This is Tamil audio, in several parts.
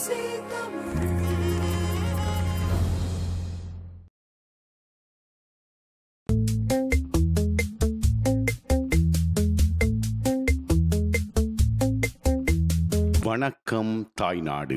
வணக்கம் தாய்நாடு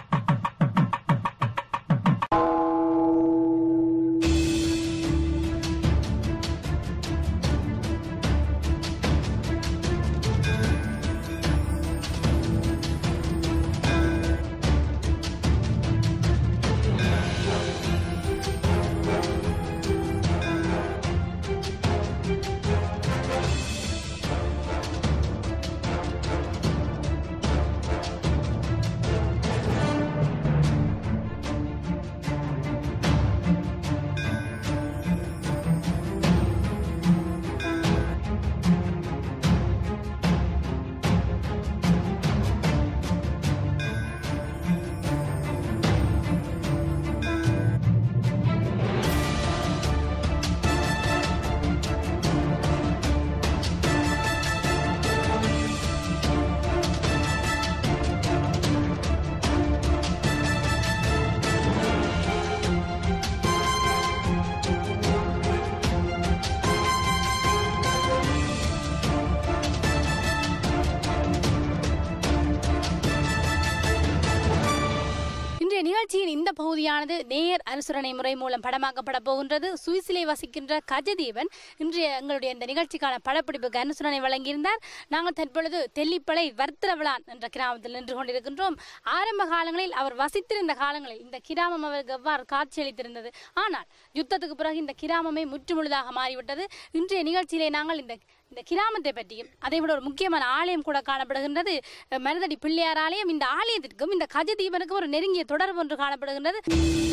இன்றைய நிகழ்ச்சியின் இந்த பகுதியானது நேயர் அனுசரணை முறை மூலம் படமாக்கப்பட போகின்றது சுவிஸிலே வசிக்கின்ற கஜதீபன் இன்றைய எங்களுடைய இந்த நிகழ்ச்சிக்கான படப்பிடிப்புக்கு அனுசரணை வழங்கியிருந்தார் நாங்கள் தற்பொழுது தெல்லிப்பளை வர்த்தரவிளான் என்ற கிராமத்தில் நின்று கொண்டிருக்கின்றோம் ஆரம்ப காலங்களில் அவர் வசித்திருந்த காலங்களில் இந்த கிராமம் அவருக்கு எவ்வாறு காட்சியளித்திருந்தது ஆனால் யுத்தத்துக்கு பிறகு இந்த கிராமமே முற்றுமுழுதாக மாறிவிட்டது இன்றைய நிகழ்ச்சியிலே நாங்கள் இந்த இந்த கிராமத்தை பற்றியும் அதை விட ஒரு முக்கியமான ஆலயம் கூட காணப்படுகின்றது அஹ் மருதடி பிள்ளையார் ஆலயம் இந்த ஆலயத்திற்கும் இந்த கஜதீபனுக்கும் ஒரு நெருங்கிய தொடர்பு ஒன்று காணப்படுகின்றது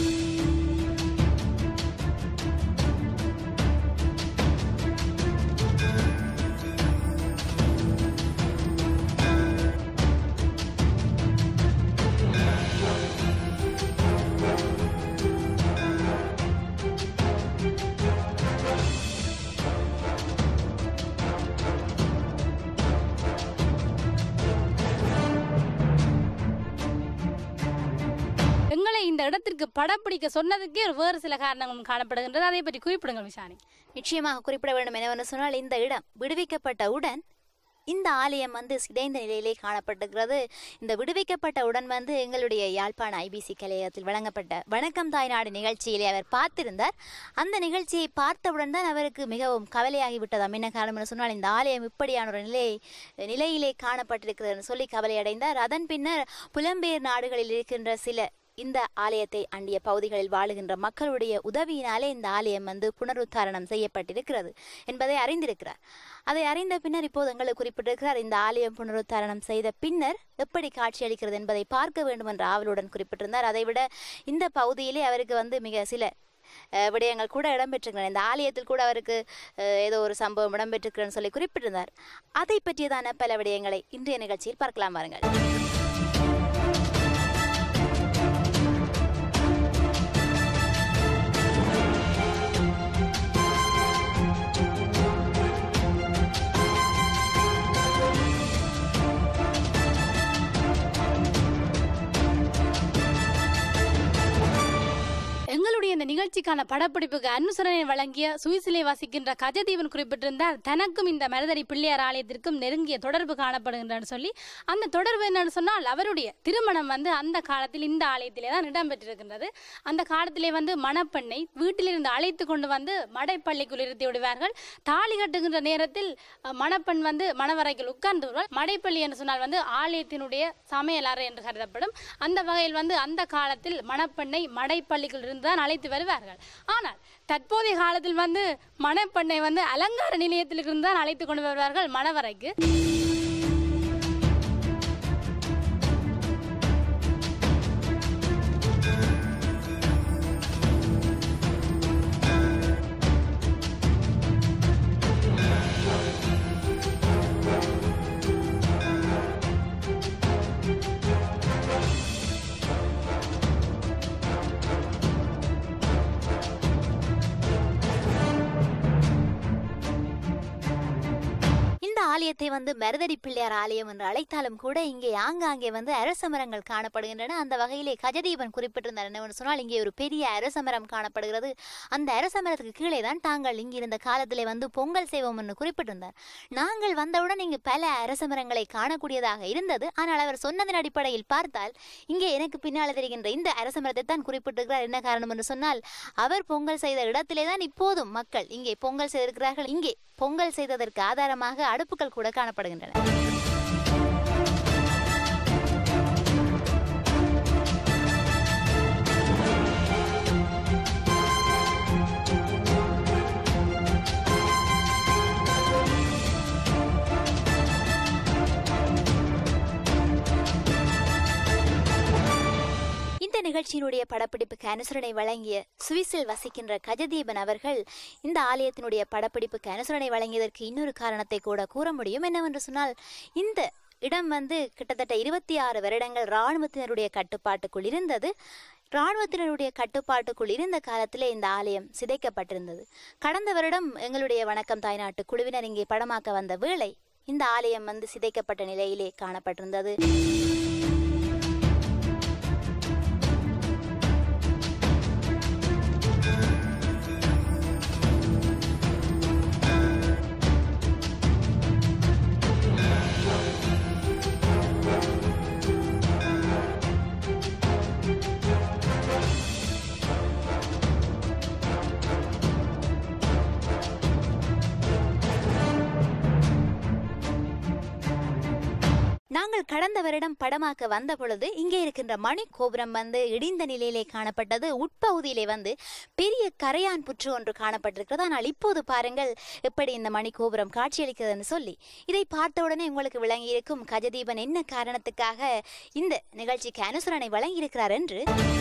எங்களை இந்த இடத்திற்கு படப்பிடிக்க சொன்னதுக்கே ஒரு வேறு சில காரணங்களும் காணப்படுகின்றது அதை பற்றி குறிப்பிடுங்கள் விசாரணை நிச்சயமாக குறிப்பிட வேண்டும் என்னவென்று சொன்னால் இந்த இடம் விடுவிக்கப்பட்டவுடன் இந்த ஆலயம் வந்து சிதைந்த நிலையிலே காணப்பட்டிருக்கிறது இந்த விடுவிக்கப்பட்டவுடன் வந்து எங்களுடைய யாழ்ப்பாண ஐபிசி கலையகத்தில் வழங்கப்பட்ட வணக்கம் தாய்நாடு நிகழ்ச்சியிலே அவர் பார்த்திருந்தார் அந்த நிகழ்ச்சியை பார்த்தவுடன் தான் அவருக்கு மிகவும் கவலையாகிவிட்டதாம் என்ன காரணம் என்று சொன்னால் இந்த ஆலயம் இப்படியான ஒரு நிலை நிலையிலே காணப்பட்டிருக்கிறதுன்னு சொல்லி கவலையடைந்தார் அதன் பின்னர் புலம்பெயர் நாடுகளில் இருக்கின்ற சில இந்த ஆலயத்தை அண்டிய பகுதிகளில் வாழுகின்ற மக்களுடைய உதவியினாலே இந்த ஆலயம் வந்து புனருத்தாரணம் செய்யப்பட்டிருக்கிறது என்பதை அறிந்திருக்கிறார் அதை அறிந்த பின்னர் இப்போது எங்களுக்கு குறிப்பிட்டிருக்கிறார் இந்த ஆலயம் புனருத்தாரணம் செய்த பின்னர் எப்படி காட்சியளிக்கிறது என்பதை பார்க்க வேண்டும் என்ற ஆவலுடன் குறிப்பிட்டிருந்தார் அதைவிட இந்த பகுதியிலே அவருக்கு வந்து மிக சில அஹ், விடயங்கள் கூட இடம்பெற்றிருக்கின்றன இந்த ஆலயத்தில் கூட அவருக்கு அஹ், ஏதோ ஒரு சம்பவம் இடம்பெற்றிருக்கிறன்னு சொல்லி குறிப்பிட்டிருந்தார் அதை பற்றியதான பல விடயங்களை இன்றைய நிகழ்ச்சியில் பார்க்கலாம் வாருங்கள் எங்களுடைய இந்த நிகழ்ச்சிக்கான படப்பிடிப்புக்கு அனுசரணை வழங்கிய சுவிஸிலே வசிக்கின்ற கஜதீவன் குறிப்பிட்டிருந்தார் தனக்கும் இந்த மருதடி பிள்ளையார் ஆலயத்திற்கும் நெருங்கிய தொடர்பு காணப்படுகின்றன்னு சொல்லி அந்த தொடர்பு என்னன்னு சொன்னால் அவருடைய திருமணம் வந்து அந்த காலத்தில் இந்த ஆலயத்திலே தான் இடம்பெற்றிருக்கின்றது அந்த காலத்திலே வந்து மணப்பெண்ணை வீட்டிலிருந்து அழைத்து கொண்டு வந்து மடைப்பள்ளிக்குள் இருத்தி விடுவார்கள் தாலி கட்டுகின்ற நேரத்தில் அஹ், மணப்பெண் வந்து மணவரைக்குள் உட்கார்ந்து வருவாள் மடைப்பள்ளி என்று சொன்னால் வந்து ஆலயத்தினுடைய சமையலறை என்று கருதப்படும் அந்த வகையில் வந்து அந்த காலத்தில் மணப்பெண்ணை மடைப்பள்ளிக்குள் இருந்து தான் அழைத்து வருவார்கள் ஆனால் தற்போதைய காலத்தில் வந்து மணப்பெண்ணை வந்து அலங்கார நிலையத்தில் இருந்து தான் அழைத்து கொண்டு வருவார்கள் மணவரைக்கு ஆலயத்தை வந்து மருதடி பிள்ளையார் ஆலயம் என்று அழைத்தாலும் கூட இங்கே ஆங்காங்கே வந்து அரச மரங்கள் காணப்படுகின்றன அந்த வகையிலே கஜதீபன் குறிப்பிட்டிருந்தார் என்னவென்று சொன்னால் இங்கே ஒரு பெரிய அரச மரம் காணப்படுகிறது அந்த அரச மரத்துக்கு கீழே தான் தாங்கள் இங்கிருந்த காலத்திலே வந்து பொங்கல் செய்வோம் என்று குறிப்பிட்டிருந்தார் நாங்கள் வந்தவுடன் இங்கு பல அரச மரங்களை காணக்கூடியதாக இருந்தது ஆனால் அவர் சொன்னதன் அடிப்படையில் பார்த்தால் இங்கே எனக்கு பின்னால் தெரிகின்ற இந்த அரச மரத்தை தான் குறிப்பிட்டிருக்கிறார் என்ன காரணம் என்று சொன்னால் அவர் பொங்கல் செய்த இடத்திலே தான் இப்போதும் மக்கள் இங்கே பொங்கல் செய்திருக்கிறார்கள் இங்கே பொங்கல் செய்ததற்கு ஆதாரமாக அடுப்புகள் கூட காணப்படுகின்றன இந்த நிகழ்ச்சியினுடைய படப்பிடிப்புக்கு அனுசரணை வழங்கிய சுவிஸில் வசிக்கின்ற கஜதீபன் அவர்கள் இந்த ஆலயத்தினுடைய படப்பிடிப்புக்கு அனுசரணை வழங்கியதற்கு இன்னொரு காரணத்தை கூட கூற முடியும் என்னவென்று சொன்னால் இந்த இடம் வந்து கிட்டத்தட்ட இருபத்தி ஆறு வருடங்கள் இராணுவத்தினருடைய கட்டுப்பாட்டுக்குள் இருந்தது இராணுவத்தினருடைய கட்டுப்பாட்டுக்குள் இருந்த காலத்திலே இந்த ஆலயம் சிதைக்கப்பட்டிருந்தது கடந்த வருடம் எங்களுடைய வணக்கம் தாய்நாட்டு குழுவினர் இங்கே படமாக்க வந்த வேளை இந்த ஆலயம் வந்து சிதைக்கப்பட்ட நிலையிலே காணப்பட்டிருந்தது நாங்கள் கடந்த வருடம் படமாக்க வந்த பொழுது இங்கே இருக்கின்ற மணி கோபுரம் வந்து இடிந்த நிலையிலே காணப்பட்டது உட்பகுதியிலே வந்து பெரிய கரையான் புற்று ஒன்று காணப்பட்டிருக்கிறது ஆனால் இப்போது பாருங்கள் எப்படி இந்த மணி கோபுரம் காட்சியளிக்கிறதுன்னு சொல்லி இதை பார்த்தவுடனே உங்களுக்கு விளங்கியிருக்கும் கஜதீபன் என்ன காரணத்துக்காக இந்த நிகழ்ச்சிக்கு அனுசரணை வழங்கியிருக்கிறார் என்று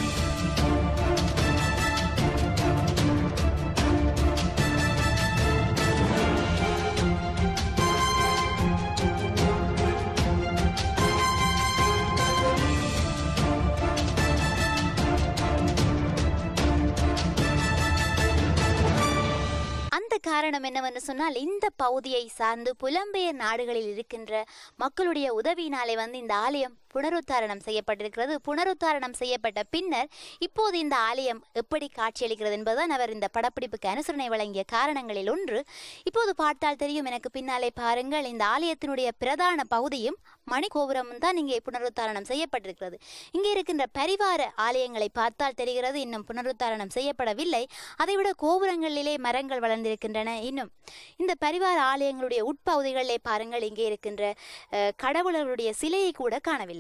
அந்த காரணம் என்னவென்று சொன்னால் இந்த பகுதியை சார்ந்து புலம்பெயர் நாடுகளில் இருக்கின்ற மக்களுடைய உதவியினாலே வந்து இந்த ஆலயம் புனருத்தாரணம் செய்யப்பட்டிருக்கிறது புனருத்தாரணம் செய்யப்பட்ட பின்னர் இப்போது இந்த ஆலயம் எப்படி காட்சியளிக்கிறது என்பதுதான் அவர் இந்த படப்பிடிப்புக்கு அனுசரணை வழங்கிய காரணங்களில் ஒன்று இப்போது பார்த்தால் தெரியும் எனக்கு பின்னாலே பாருங்கள் இந்த ஆலயத்தினுடைய பிரதான பகுதியும் மணிகோபுரமும் தான் இங்கே புனருத்தாரணம் செய்யப்பட்டிருக்கிறது இங்கே இருக்கின்ற பரிவார ஆலயங்களை பார்த்தால் தெரிகிறது இன்னும் புனருத்தாரணம் செய்யப்படவில்லை அதைவிட கோபுரங்களிலே மரங்கள் வளர்ந்திருக்கின்றன இன்னும் இந்த பரிவார ஆலயங்களுடைய உட்பகுதிகளிலே பாருங்கள் இங்கே இருக்கின்ற அஹ், கடவுளர்களுடைய சிலையை கூட காணவில்லை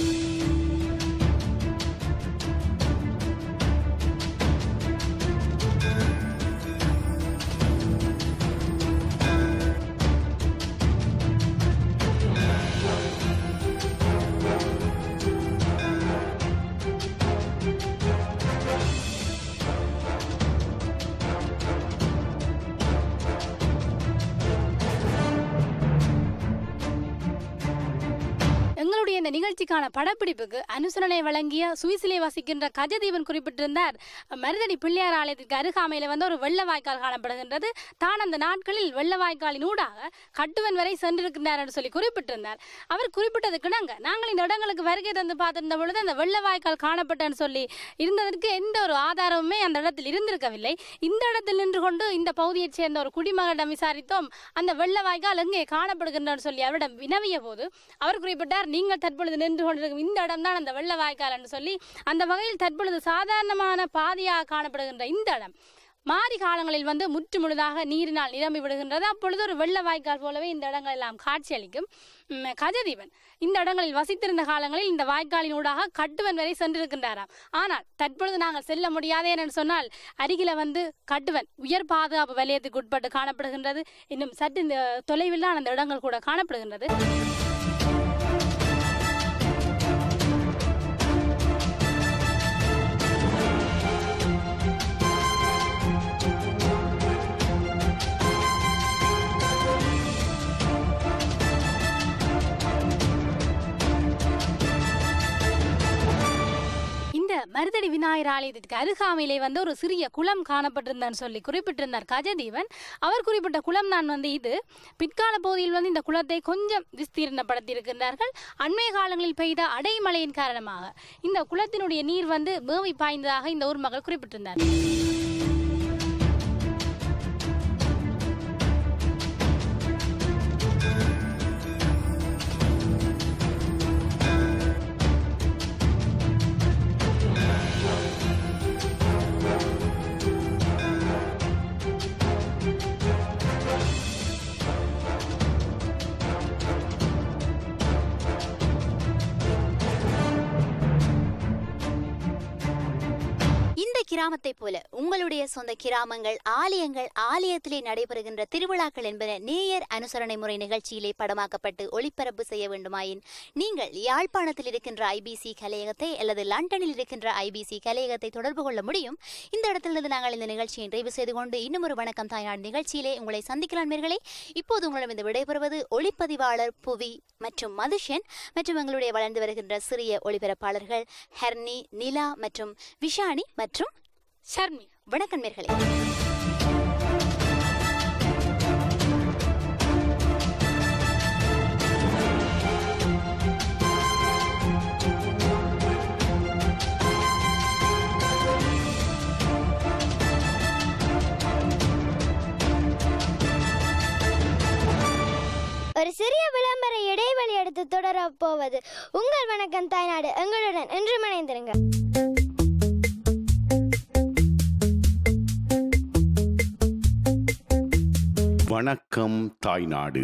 எங்களுடைய இந்த நிகழ்ச்சிக்கான படப்பிடிப்புக்கு அனுசரணை வழங்கிய சுவிசிலே வசிக்கின்ற கஜதீபன் குறிப்பிட்டிருந்தார் மருதடி பிள்ளையார் ஆலயத்திற்கு அருகாமையில் வந்து ஒரு வெள்ள வாய்க்கால் காணப்படுகின்றது தான் அந்த நாட்களில் வெள்ள வாய்க்காலின் ஊடாக கட்டுவன் வரை சென்றிருக்கின்றார் என்று சொல்லி குறிப்பிட்டிருந்தார் அவர் குறிப்பிட்டதுக்குனாங்க நாங்கள் இந்த இடங்களுக்கு வருகை தந்து பார்த்திருந்த பொழுது அந்த வெள்ள வாய்க்கால் காணப்பட்டன்னு சொல்லி இருந்ததற்கு எந்த ஒரு ஆதாரமுமே அந்த இடத்தில் இருந்திருக்கவில்லை இந்த இடத்தில் நின்று கொண்டு இந்த பகுதியைச் சேர்ந்த ஒரு குடிமகனிடம் விசாரித்தோம் அந்த வெள்ள வாய்க்கால் எங்கே காணப்படுகின்றன்னு சொல்லி அவரிடம் வினவிய போது அவர் குறிப்பிட்டார் நீங்கள் தற்பொழுது நின்று கொண்டிருக்கும் இந்த இடம்தான் அந்த வெள்ள வாய்க்கால் என்று சொல்லி அந்த வகையில் தற்பொழுது சாதாரணமான பாதையாக காணப்படுகின்ற இந்த இடம் மாரி காலங்களில் வந்து முற்று முழுதாக நீரினால் நிரம்பி விடுகின்றது அப்பொழுது ஒரு வெள்ள வாய்க்கால் போலவே இந்த இடங்கள் எல்லாம் காட்சியளிக்கும் உம், கஜதீபன் இந்த இடங்களில் வசித்திருந்த காலங்களில் இந்த வாய்க்காலின் ஊடாக கட்டுவன் வரை சென்றிருக்கின்றாராம் ஆனால் தற்பொழுது நாங்கள் செல்ல முடியாதே என்று சொன்னால் அருகில வந்து கட்டுவன் உயர் பாதுகாப்பு வலயத்துக்கு உட்பட்டு காணப்படுகின்றது இன்னும் சற்று இந்த தொலைவில் தான் அந்த இடங்கள் கூட காணப்படுகின்றது இந்த மருதடி விநாயகர் ஆலயத்திற்கு அருகாமையிலே வந்து ஒரு சிறிய குளம் காணப்பட்டிருந்தான்னு சொல்லி குறிப்பிட்டிருந்தார் கஜதீவன் அவர் குறிப்பிட்ட குளம் தான் வந்து இது பிற்கால பகுதியில் வந்து இந்த குளத்தை கொஞ்சம் விஸ்தீர்ணப்படுத்தியிருக்கின்றார்கள் அண்மைய காலங்களில் பெய்த அடைமழையின் காரணமாக இந்த குளத்தினுடைய நீர் வந்து மேவி பாய்ந்ததாக இந்த ஊர் மக்கள் குறிப்பிட்டிருந்தார் இந்த கிராமத்தைப் போல உங்களுடைய சொந்த கிராமங்கள் ஆலயங்கள் ஆலயத்திலே நடைபெறுகின்ற திருவிழாக்கள் என்பன நேயர் அனுசரணை முறை நிகழ்ச்சியிலே படமாக்கப்பட்டு ஒளிபரப்பு செய்ய வேண்டுமாயின் நீங்கள் யாழ்ப்பாணத்தில் இருக்கின்ற ஐபிசி கலையகத்தை அல்லது லண்டனில் இருக்கின்ற ஐபிசி கலையகத்தை தொடர்பு கொள்ள முடியும் இந்த இடத்திலிருந்து நாங்கள் இந்த நிகழ்ச்சியை நிறைவு செய்து கொண்டு இன்னும் ஒரு வணக்கம் தாய்நாடு நிகழ்ச்சியிலே உங்களை சந்திக்கலாம் நேர்களே இப்போது உங்களிடம் இந்த விடைபெறுவது ஒளிப்பதிவாளர் புவி மற்றும் மதுஷன் மற்றும் எங்களுடைய வளர்ந்து வருகின்ற சிறிய ஒளிபரப்பாளர்கள் ஹெர்னி நிலா மற்றும் விஷானி மற்றும் ஷர்மி வணக்கம் நேர்களே ஒரு சிறிய விளம்பர இடைவெளி எடுத்து தொடர போவது உங்கள் வணக்கம் தாய்நாடு எங்களுடன் என்று இணைந்திருங்க வணக்கம் தாய்நாடு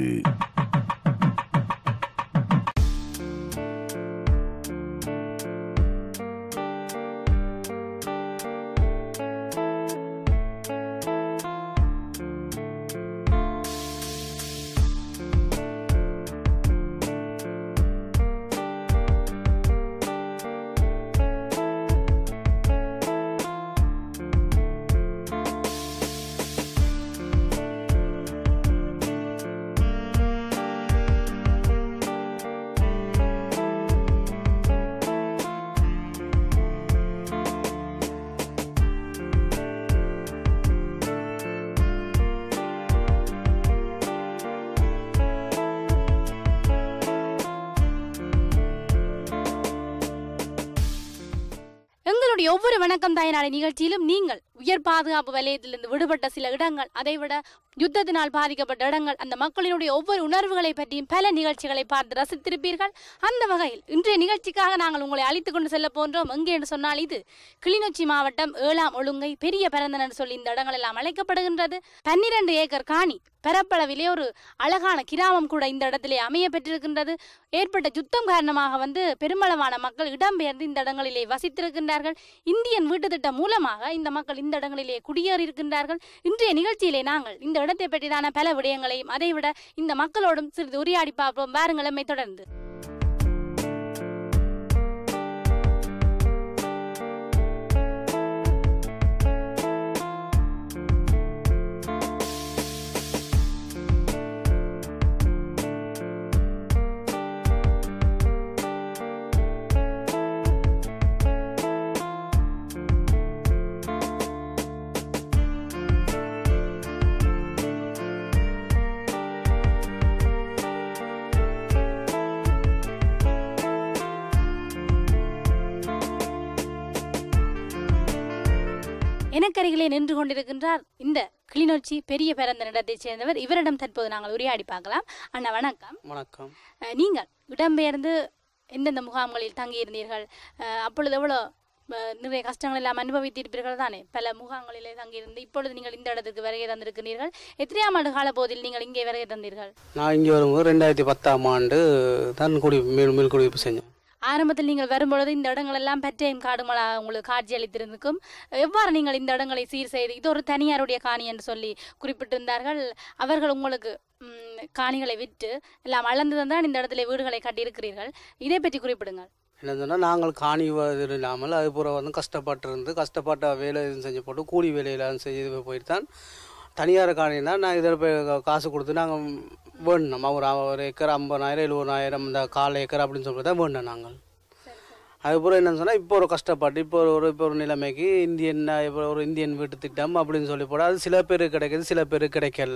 எங்களுடைய ஒவ்வொரு வணக்கம் தாயநாடு நிகழ்ச்சியிலும் நீங்கள் உயர் பாதுகாப்பு வலயத்திலிருந்து விடுபட்ட சில இடங்கள் அதைவிட யுத்தத்தினால் பாதிக்கப்பட்ட இடங்கள் அந்த மக்களினுடைய ஒவ்வொரு உணர்வுகளை பற்றியும் பல நிகழ்ச்சிகளை பார்த்து ரசித்திருப்பீர்கள் அந்த வகையில் இன்றைய நிகழ்ச்சிக்காக நாங்கள் உங்களை அழைத்துக் கொண்டு செல்ல போன்றோம் எங்கே என்று சொன்னால் இது கிளிநொச்சி மாவட்டம் ஏழாம் ஒழுங்கை பெரிய பரந்தன் என்று சொல்லி இந்த இடங்கள் எல்லாம் அழைக்கப்படுகின்றது பன்னிரண்டு ஏக்கர் காணி பரப்பளவிலே ஒரு அழகான கிராமம் கூட இந்த இடத்திலே அமைய பெற்றிருக்கின்றது ஏற்பட்ட யுத்தம் காரணமாக வந்து பெருமளவான மக்கள் இடம்பெயர்ந்து இந்த இடங்களிலே வசித்திருக்கின்றார்கள் இந்தியன் வீட்டு திட்டம் மூலமாக இந்த மக்கள் இந்த இடங்களிலே குடியேறி இருக்கின்றார்கள் இன்றைய நிகழ்ச்சியிலே நாங்கள் இந்த இடத்தை பற்றிதான பல விடயங்களையும் அதைவிட இந்த மக்களோடும் சிறிது உரையாடி பார்ப்போம் வாருங்கள் எம்மை தொடர்ந்து எனக்கருகிலே நின்று கொண்டிருக்கின்றார் இந்த கிளிநொச்சி பெரிய பிறந்த இடத்தைச் சேர்ந்தவர் இவரிடம் தற்போது நாங்கள் உரையாடி பார்க்கலாம் அண்ணா வணக்கம் வணக்கம் அஹ், நீங்கள் இடம்பெயர்ந்து எந்தெந்த முகாம்களில் தங்கியிருந்தீர்கள் அஹ், அப்பொழுது எவ்வளோ அஹ், நிறைய கஷ்டங்கள் எல்லாம் அனுபவித்திருப்பீர்கள் தானே பல முகாம்களிலே தங்கியிருந்து இப்பொழுது நீங்கள் இந்த இடத்துக்கு வருகை தந்திருக்கிறீர்கள் எத்தனையாம் ஆண்டு கால போதில் நீங்கள் இங்கே வருகை தந்தீர்கள் நான் இங்கே வரும்போது ரெண்டாயிரத்தி பத்தாம் ஆண்டு தான் குடி மேல் மேல் குடியிருப்பு செஞ்சேன் ஆரம்பத்தில் நீங்கள் வரும்பொழுது இந்த இடங்கள் எல்லாம் பற்றையும் காடுமலா உங்களுக்கு காட்சி அளித்திருந்திருக்கும் எவ்வாறு நீங்கள் இந்த இடங்களை சீர் செய்து இது ஒரு தனியாருடைய காணி என்று சொல்லி குறிப்பிட்டிருந்தார்கள் அவர்கள் உங்களுக்கு ம், காணிகளை விற்று எல்லாம் அளந்து தான் இந்த இடத்துல வீடுகளை கட்டியிருக்கிறீர்கள் இதை பற்றி குறிப்பிடுங்கள் என்ன சொன்னால் நாங்கள் காணி இது இல்லாமல் அது பூரா வந்து கஷ்டப்பட்டிருந்து கஷ்டப்பட்ட வேலை இது செஞ்சு போட்டு கூலி வேலையெல்லாம் செய்து போயிட்டு தான் தனியார் காணினா நான் இதில் போய் கா- காசு கொடுத்து நாங்கள் வேணும் ஒரு ஒரு ஏக்கர் ஐம்பதாயிரம் எழுபதாயிரம் இந்த கால் ஏக்கர் அப்படின்னு சொல்லி தான் வேணும் நாங்கள் அதுக்கப்புறம் என்னன்னு சொன்னால் இப்போ ஒரு கஷ்டப்பட்டு இப்போ ஒரு இப்போ ஒரு நிலைமைக்கு இந்தியன் இப்போ ஒரு இந்தியன் வீட்டு திட்டம் அப்படின்னு சொல்லி போட அது சில பேருக்கு கிடைக்குது சில பேருக்கு கிடைக்கல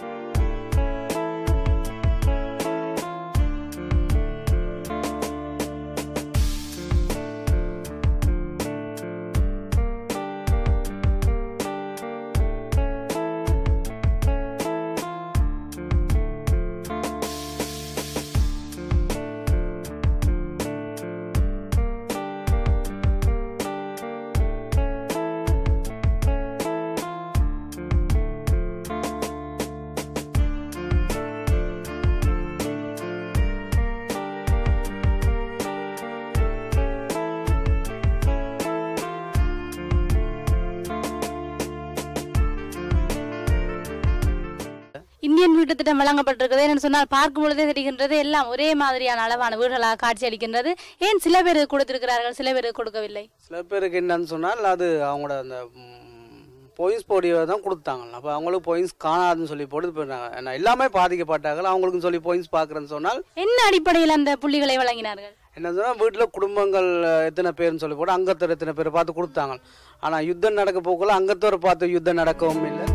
இந்தியன் வீட்டு திட்டம் வழங்கப்பட்டிருக்கிறது என்னன்னு சொன்னால் பார்க்கும் பொழுதே தெரிகின்றது எல்லாம் ஒரே மாதிரியான அளவான வீடுகளாக காட்சி அளிக்கின்றது ஏன் சில பேருக்கு கொடுத்திருக்கிறார்கள் சில பேருக்கு கொடுக்கவில்லை சில பேருக்கு என்னன்னு சொன்னால் அது அவங்களோட அந்த பாயிண்ட்ஸ் போடியை தான் கொடுத்தாங்க அப்போ அவங்களுக்கு பாயிண்ட்ஸ் காணாதுன்னு சொல்லி போட்டு இப்போ நான் நான் எல்லாமே பாதிக்கப்பட்டார்கள் அவங்களுக்கும் சொல்லி பாயிண்ட்ஸ் பார்க்குறேன்னு சொன்னால் என்ன அடிப்படையில் அந்த புள்ளிகளை வழங்கினார்கள் என்ன சொன்னால் வீட்டில் குடும்பங்கள் அஹ், எத்தனை பேர்னு சொல்லி போட்டு அங்கத்தர் எத்தனை பேர் பார்த்து கொடுத்தாங்க ஆனால் யுத்தம் நடக்க போக்குள்ள அங்கத்தோரை பார்த்து யுத்தம் நடக்கவும் இல்லை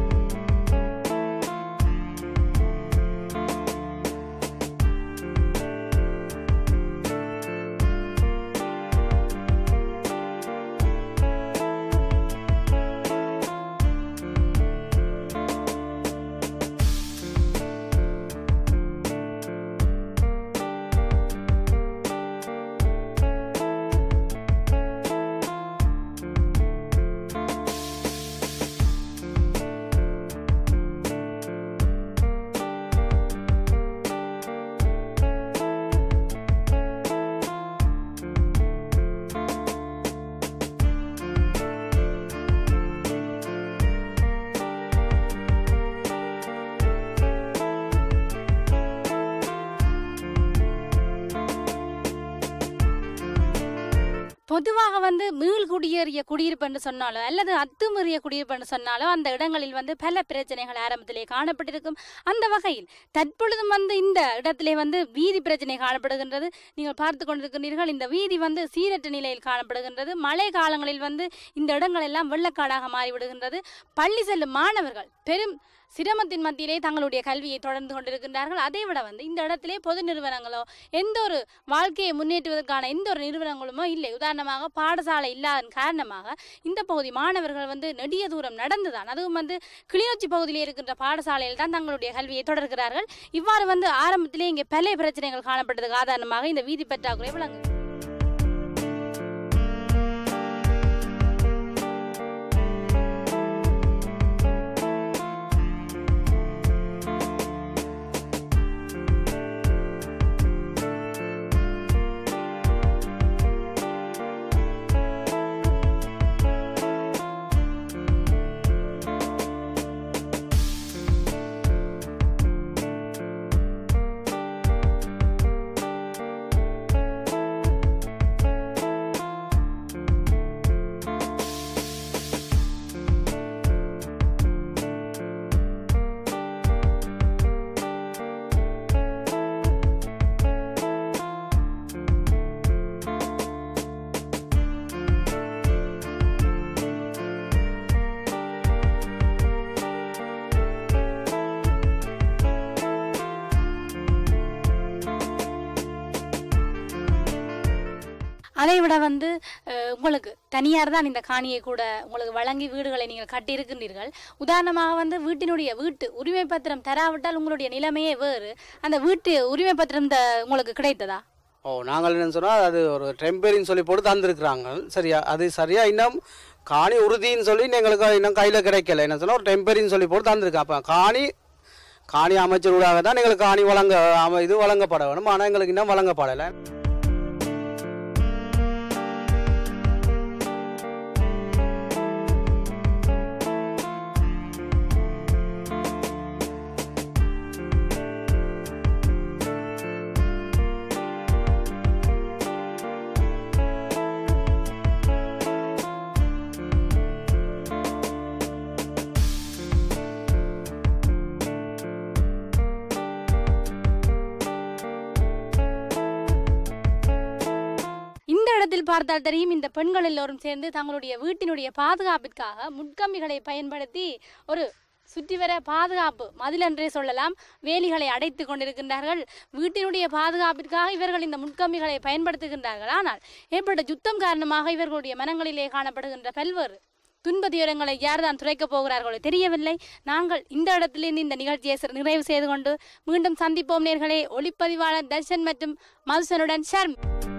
பொதுவாக வந்து மீள் குடியேறிய குடியிருப்பு என்று சொன்னாலோ அல்லது அத்துமீறிய குடியிருப்பு என்று சொன்னாலோ அந்த இடங்களில் வந்து பல பிரச்சனைகள் ஆரம்பத்திலே காணப்பட்டிருக்கும் அந்த வகையில் தற்பொழுதும் வந்து இந்த இடத்திலே வந்து வீதி பிரச்சனை காணப்படுகின்றது நீங்கள் பார்த்து கொண்டிருக்கிறீர்கள் இந்த வீதி வந்து சீரற்ற நிலையில் காணப்படுகின்றது மழை காலங்களில் வந்து இந்த இடங்கள் எல்லாம் வெள்ளக்காடாக மாறிவிடுகின்றது பள்ளி செல்லும் மாணவர்கள் பெரும் சிரமத்தின் மத்தியிலே தங்களுடைய கல்வியை தொடர்ந்து கொண்டிருக்கின்றார்கள் அதை விட வந்து இந்த இடத்திலே பொது நிறுவனங்களோ எந்த ஒரு வாழ்க்கையை முன்னேற்றுவதற்கான எந்த ஒரு நிறுவனங்களுமோ இல்லை உதாரணமாக பாடசாலை இல்லாதன் காரணமாக இந்த பகுதி மாணவர்கள் வந்து நெடிய தூரம் நடந்துதான் அதுவும் வந்து கிளிநொச்சி பகுதியில் இருக்கின்ற பாடசாலையில் தான் தங்களுடைய கல்வியை தொடர்கிறார்கள் இவ்வாறு வந்து ஆரம்பத்திலே இங்கே பல பிரச்சனைகள் காணப்பட்டதுக்கு ஆதாரமாக இந்த வீதி பற்றாக்குறை விளங்கு அதை விட வந்து அஹ், உங்களுக்கு தனியார் தான் இந்த காணியை கூட உங்களுக்கு வழங்கி வீடுகளை நீங்கள் கட்டியிருக்கின்றீர்கள் உதாரணமாக வந்து வீட்டினுடைய வீட்டு உரிமை பத்திரம் தராவிட்டால் உங்களுடைய நிலைமையே வேறு அந்த வீட்டு உரிமை பத்திரம் த- உங்களுக்கு கிடைத்ததா ஓ நாங்கள் என்ன சொன்னால் அது ஒரு டெம்பரின்னு சொல்லி போட்டு தந்திருக்கிறாங்க சரியா அது சரியா இன்னும் காணி உறுதின்னு சொல்லி எங்களுக்கு இன்னும் கையில் கிடைக்கல என்ன சொன்னால் ஒரு டெம்பரின்னு சொல்லி போட்டு தந்திருக்கேன் அப்போ காணி காணி அமைச்சரூடாக தான் எங்களுக்கு காணி வழங்க அம- இது வழங்கப்பட வேணும் ஆனால் எங்களுக்கு இன்னும் வழங்கப்படலை பார்த்தால் தெரியும் இந்த பெண்கள் எல்லோரும் சேர்ந்து தங்களுடைய வீட்டினுடைய பாதுகாப்பிற்காக முட்கம்பிகளை பயன்படுத்தி ஒரு சுற்றி வர பாதுகாப்பு மதில் என்றே சொல்லலாம் வேலிகளை அடைத்து கொண்டிருக்கின்றார்கள் வீட்டினுடைய பாதுகாப்பிற்காக இவர்கள் இந்த முட்கம்பிகளை பயன்படுத்துகின்றார்கள் ஆனால் ஏற்பட்ட யுத்தம் காரணமாக இவர்களுடைய மனங்களிலே காணப்படுகின்ற பல்வேறு துன்பதுயரங்களை யார்தான் துரைக்கப் போகிறார்களோ தெரியவில்லை நாங்கள் இந்த இடத்திலிருந்து இந்த நிகழ்ச்சியை சிறு- நிறைவு செய்து கொண்டு மீண்டும் சந்திப்போம் நேர்களே ஒளிப்பதிவாளர் தர்ஷன் மற்றும் மதுசனுடன் ஷர்ம்